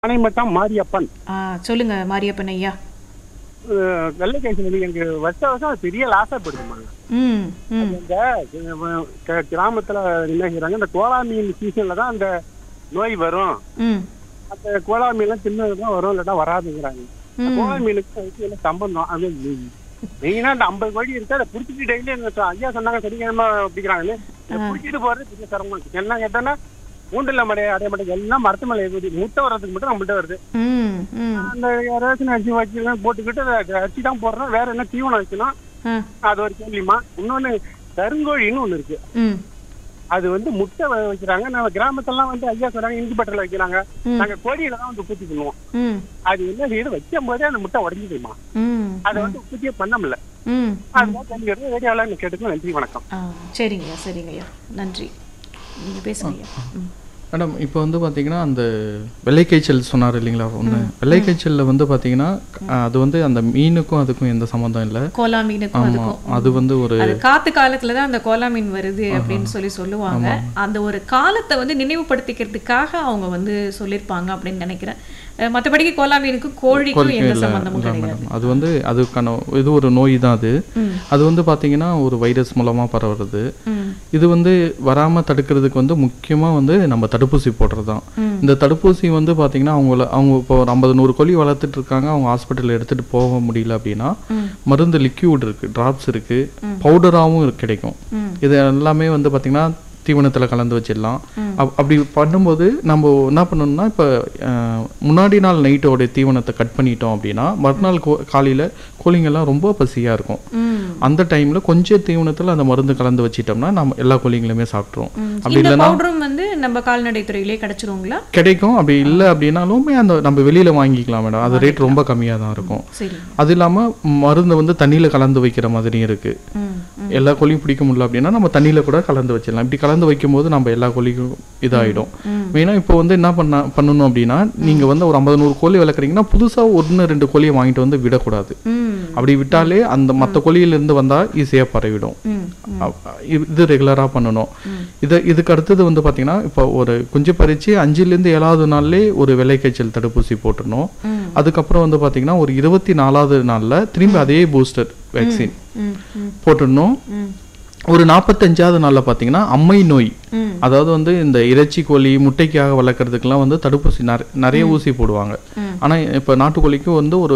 ஆனைமட்டம் மாரியப்பன் ஆ சொல்லுங்க மாரியப்பன் ஐயா அஹ் வெள்ளை கேசரி வந்து எனக்கு வருஷ வருஷம் அது பெரிய லாஸா போயிடுமாங்க ம் ம் இந்த அஹ், க- கிராமத்துல என்ன செய்றாங்க இந்த கோலா மீன் சீசன்ல தான் அந்த நோய் வரும் ம் அந்த கோலா மீன்லாம் சின்னதுதான் வரும் இல்லாட்டா வராதுங்கிறாங்க ம். கோலா மீனுக்கு அதுக்கு என்ன சம்பந்தம் அது மெயினா அந்த ஐம்பது கோடி இருக்கு அதை புடிச்சிட்டு டெய்லி எங்க ஐயா சொன்னாங்க சனிக்கிழமை பிடிக்கிறாங்கன்னு இதை புடிச்சிட்டு போறது பெரிய சிரமம் இருக்கு என்ன கேட்டோன்னா மூண்டில் மடை அடைய மாட்டேங்க எல்லாம் மரத்து மலை ஏறி முட்டை வர்றதுக்கு மட்டும் நம்மள்ட்ட வருது ம் ம் அந்த யாராச்சும் அரிசி வச்சுலாம் போட்டுக்கிட்டு அதை அரிசி தான் போடுறோம் வேற என்ன தீவனம் வைக்கணும் ஆ அது ஒரு கேள்விமா இன்னொன்னு கருங்கோழின்னு ஒண்ணு இருக்கு ம் அது வந்து முட்டை வ- வைக்கிறாங்க நம்ம கிராமத்தெல்லாம் வந்து ஐயா சொல்றாங்க இன்குபேட்டர்ல வைக்கிறாங்க ம். நாங்க கோழியில தான் வந்து பூச்சி பண்ணுவோம் ம் அது என்ன செய்யுது வைக்கும் போதே அந்த முட்டை உடஞ்சிடுமா ம் அதை வந்து பூச்சியே பண்ண முடியல ம் அதுதான் தெரிஞ்சுக்கிறது ரேடியோவில் கேட்டுக்கணும் நன்றி வணக்கம் ஆ சரிங்கய்யா சரிங்கய்யா நன்றி நீங்கள் பேசுங்க ஐயா ம் மேடம் இப்போ வந்து பார்த்தீங்கன்னா அந்த வெள்ளைக்காய்ச்சல் சொன்னார் இல்லைங்களா ஒன்று வெள்ளைக்காய்ச்சலில் வந்து பார்த்தீங்கன்னா அஹ், அது வந்து அந்த மீனுக்கும் அதுக்கும் எந்த சம்மந்தம் இல்லை கோலா மீனுக்கும் ஆமாம் அதுக்கும் அது வந்து ஒரு அது காத்து காலத்துல தான் அந்த கோலா மீன் வருது அப்படின்னு சொல்லி சொல்லுவாங்க அந்த ஒரு காலத்தை வந்து நினைவுபடுத்திக்கிறதுக்காக அவங்க வந்து சொல்லியிருப்பாங்க அப்படின்னு நினைக்கிறேன் அஹ் மத்தபடிக்கு கோலா மீனுக்கும் கோழிக்கும் எந்த இல்லை சம்பந்தமும் இல்லை கிடையாது மேடம் அது வந்து அதுக்கான இது ஒரு நோய் தான் அது ம். அது வந்து பார்த்தீங்கன்னா ஒரு வைரஸ் மூலமாக பரவுறது ம் இது வந்து வராமல் தடுக்கிறதுக்கு வந்து முக்கியமாக வந்து நம்ம தடுப்பூசி போடுறது தான் ம். இந்த தடுப்பூசி வந்து பார்த்தீங்கன்னா அவங்கள அவங்க இப்போ ஒரு ஐம்பது நூறு கோழி வளர்த்துட்டு இருக்காங்க அவங்க ஹாஸ்பிட்டலில் எடுத்துகிட்டு போக முடியல அப்படின்னா ம். மருந்து லிக்யூட் இருக்குது ட்ராப்ஸ் இருக்குது பவுடராகவும் கிடைக்கும் ம். இது எல்லாமே வந்து பார்த்தீங்கன்னா தீவனத்தில் கலந்து வச்சிடலாம் அப் அப்படி பண்ணும்போது நம்ம என்ன பண்ணணும்னா இப்போ முன்னாடி நாள் நைட்டோட தீவனத்தை கட் பண்ணிட்டோம் அப்படின்னா மறுநாள் கோ காலையில் கோழிங்கெல்லாம் ரொம்ப பசியாக இருக்கும் ம் அந்த டைமில் கொஞ்சம் தீவனத்தில் அந்த மருந்து கலந்து வச்சிட்டோம்னா நம்ம எல்லா கோழிங்களுமே சாப்பிட்ருவோம் ம். அப்படி இந்த இல்லைன்னா பவுடரும் வந்து நம்ம கால்நடை துறையிலே கிடைச்சிருங்களா கிடைக்கும் அப்படி இல்லை அப்படின்னாலுமே அந்த நம்ம வெளியில் வாங்கிக்கலாம் மேடம் அது ரேட் ரொம்ப கம்மியாக தான் இருக்கும் சரி அது இல்லாமல் மருந்தை வந்து தண்ணியில் கலந்து வைக்கிற மாதிரியும் இருக்குது ம் ம். எல்லா கோழியும் பிடிக்க முடியல அப்படின்னா நம்ம தண்ணியில் கூட கலந்து வச்சிடலாம் இப்படி கலந்து வைக்கும்போது நம்ம எல்லா கோழிக்கும் இதாகிடும் ம். மெயினாக இப்போ வந்து என்ன பண்ண பண்ணணும் அப்படின்னா நீங்கள் வந்து ஒரு ஐம்பது நூறு கோழி வளர்க்குறீங்கன்னா புதுசாக ஒன்று ரெண்டு கோழியை வாங்கிட்டு வந்து விடக்கூடாது ம் அப்படி விட்டாலே அந்த மற்ற கோழியிலேருந்து வந்தால் ஈஸியாக பரவிடும் ம் அ- இது ரெகுலராக பண்ணணும் இதை இதுக்கு அடுத்தது வந்து பார்த்தீங்கன்னா இப்போ ஒரு குஞ்சு பறித்து அஞ்சுலேருந்து ஏழாவது நாள்லே ஒரு வெள்ளைக்காய்ச்சல் தடுப்பூசி போட்டுடணும் ம். அதுக்கப்புறம் வந்து பார்த்தீங்கன்னா ஒரு இருபத்தி நாலாவது நாளில் திரும்பி அதே பூஸ்டர் வேக்சின் ம் ம் போட்டுடணும் ம் ஒரு நாற்பத்தஞ்சாவது நாளில் பார்த்தீங்கன்னா அம்மை நோய் ம் அதாவது வந்து இந்த இறைச்சி கோழி முட்டைக்காக வளர்க்குறதுக்கெல்லாம் வந்து தடுப்பூசி நிறைய நிறைய ஊசி போடுவாங்க ம். ஆனால் இப்போ நாட்டுக்கோழிக்கு வந்து ஒரு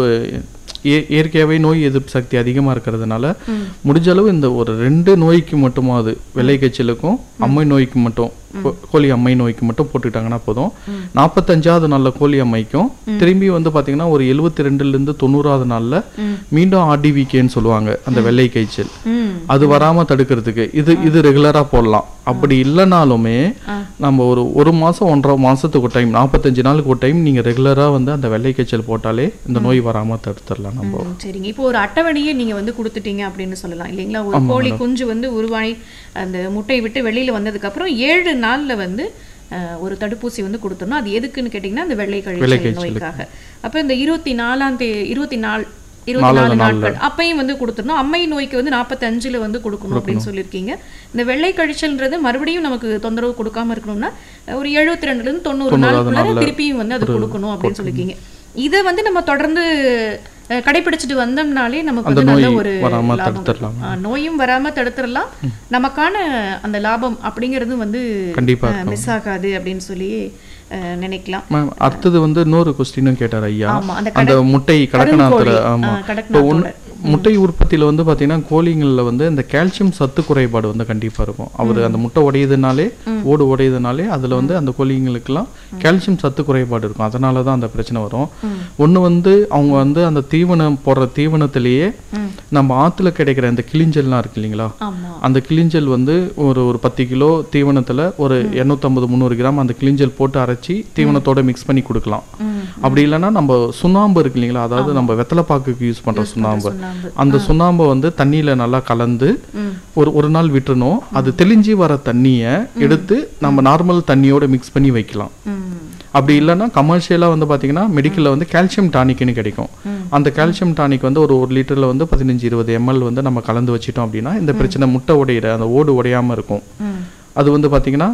இய- இயற்கையாகவே நோய் எதிர்ப்பு சக்தி அதிகமாக இருக்கிறதுனால முடிஞ்ச அளவு இந்த ஒரு ரெண்டு நோய்க்கு மட்டுமாவது வெள்ளை காய்ச்சலுக்கும் அம்மை நோய்க்கு மட்டும் கோ- கோழி அம்மை நோய்க்கு மட்டும் போட்டுக்கிட்டாங்கன்னா போதும் நாற்பத்தஞ்சாவது நாளில் கோழி அம்மைக்கும் திரும்பி வந்து பார்த்தீங்கன்னா ஒரு எழுபத்தி ரெண்டுலேருந்து தொண்ணூறாவது நாளில் மீண்டும் ஆர்டிவிகேன்னு சொல்லுவாங்க அந்த வெள்ளை காய்ச்சல் ம் அது வராம தடுக்கிறதுக்கு இது இது ரெகுலரா போடலாம் அப்படி இல்லைனாலுமே நம்ம ஒரு ஒரு மாசம் ஒன்றரை மாசத்துக்கு ஒரு டைம் நாற்பத்தஞ்சு நாளுக்கு ஒரு டைம் நீங்க ரெகுலரா வந்து அந்த வெள்ளை காய்ச்சல் போட்டாலே இந்த நோய் வராம தடுத்துடலாம் நம்ம ம், சரிங்க இப்போ ஒரு அட்டவணையே நீங்க வந்து கொடுத்துட்டீங்க அப்படின்னு சொல்லலாம் இல்லைங்களா ஒரு கோழி குஞ்சு வந்து உருவாகி அந்த முட்டையை விட்டு வெளியில வந்ததுக்கு அப்புறம் ஏழு நாள்ல வந்து அஹ், ஒரு தடுப்பூசி வந்து கொடுத்துடணும் அது எதுக்குன்னு கேட்டிங்கன்னா அந்த வெள்ளை கழிச்சல் நோய்க்காக அப்போ இந்த இருபத்தி நாலாம் தே இருபத்தி நாலு இருபத்தி நாலு நாட்கள் அப்பையும் வந்து கொடுத்துடணும் அம்மை நோய்க்கு வந்து நாற்பத்தஞ்சுல வந்து கொடுக்கணும் அப்படின்னு சொல்லியிருக்கீங்க இந்த வெள்ளை கழிச்சல்ன்றது மறுபடியும் நமக்கு தொந்தரவு கொடுக்காம இருக்கணும்னா ஒரு எழுபத்தி ரெண்டுல இருந்து தொண்ணூறு நாளுக்குள்ள திருப்பியும் வந்து அது கொடுக்கணும் அப்படின்னு சொல்லியிருக்கீங்க இதை வந்து நம்ம தொடர்ந்து அஹ், கடைபிடிச்சிட்டு வந்தோம்னாலே நமக்கு அந்த வந்து நல்ல நோய் ஒரு வராம லாபம் தடுத்துடலாம். இருக்கும். ஆஹ், நோயும் வராம தடுத்துடலாம் நமக்கான அந்த லாபம் அப்படிங்கிறது வந்து கண்டிப்பா மிஸ் ஆகாது அப்படின்னு சொல்லி அஹ், நினைக்கலாம் மேம் அடுத்தது வந்து இன்னொரு கொஸ்டினும் கேட்டார் ஐயா ஆமா அந்த அந்த முட்டை கடக்கநாத்துல கருங்கோழி, ஆமா ஆ, இப்போ கடக்நாத்தோட. ஒன்று முட்டை உற்பத்தியில் வந்து பார்த்தீங்கன்னா கோழிங்களில் வந்து இந்த கால்சியம் சத்து குறைபாடு வந்து கண்டிப்பாக இருக்கும் அவர் அந்த முட்டை உடையுதுனாலே ஓடு உடையுதுனாலே அதில் வந்து அந்த கோழிங்களுக்கெல்லாம் கால்சியம் சத்து குறைபாடு இருக்கும் அதனால தான் அந்த பிரச்சனை வரும் ஒன்று வந்து அவங்க வந்து அந்த தீவனம் போடுற தீவனத்திலேயே நம்ம ஆற்றுல கிடைக்கிற இந்த கிளிஞ்சல்லாம் இருக்கு இல்லைங்களா ஆமா அந்த கிளிஞ்சல் வந்து ஒரு ஒரு பத்து கிலோ தீவனத்தில் ஒரு இரநூத்தம்பது முந்நூறு கிராம் அந்த கிளிஞ்சல் போட்டு அரைச்சி தீவனத்தோட மிக்ஸ் பண்ணி கொடுக்கலாம் அப்படி இல்லைன்னா நம்ம சுண்ணாம்பு இருக்கு இல்லைங்களா அதாவது நம்ம வெத்தலைப்பாக்குக்கு யூஸ் பண்ணுற சுண்ணாம்பு சுண்ணாம்பு. அந்த சுண்ணாம்பை வந்து தண்ணியில் நல்லா கலந்து ஒரு ஒரு நாள் விட்டுறணும் அது தெளிஞ்சு வர தண்ணியை எடுத்து நம்ம நார்மல் தண்ணியோட மிக்ஸ் பண்ணி வைக்கலாம் ம் அப்படி இல்லைன்னா கமர்ஷியலாக வந்து பார்த்தீங்கன்னா மெடிக்கலில் வந்து கால்சியம் டானிக்னு கிடைக்கும் அந்த கால்சியம் டானிக் வந்து ஒரு ஒரு லிட்டரில் வந்து பதினஞ்சு இருபது எம்எல் வந்து நம்ம கலந்து வச்சிட்டோம் அப்படின்னா இந்த பிரச்சனை முட்டை உடையிற அந்த ஓடு உடையாமல் இருக்கும் ம் அது வந்து பார்த்தீங்கன்னா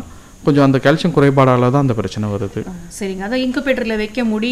கொஞ்சம் அந்த கால்சியம் குறைபாடால தான் அந்த பிரச்சனை வருது ஆ, சரிங்க அதான் இன்குபேட்டரில் வைக்க முடி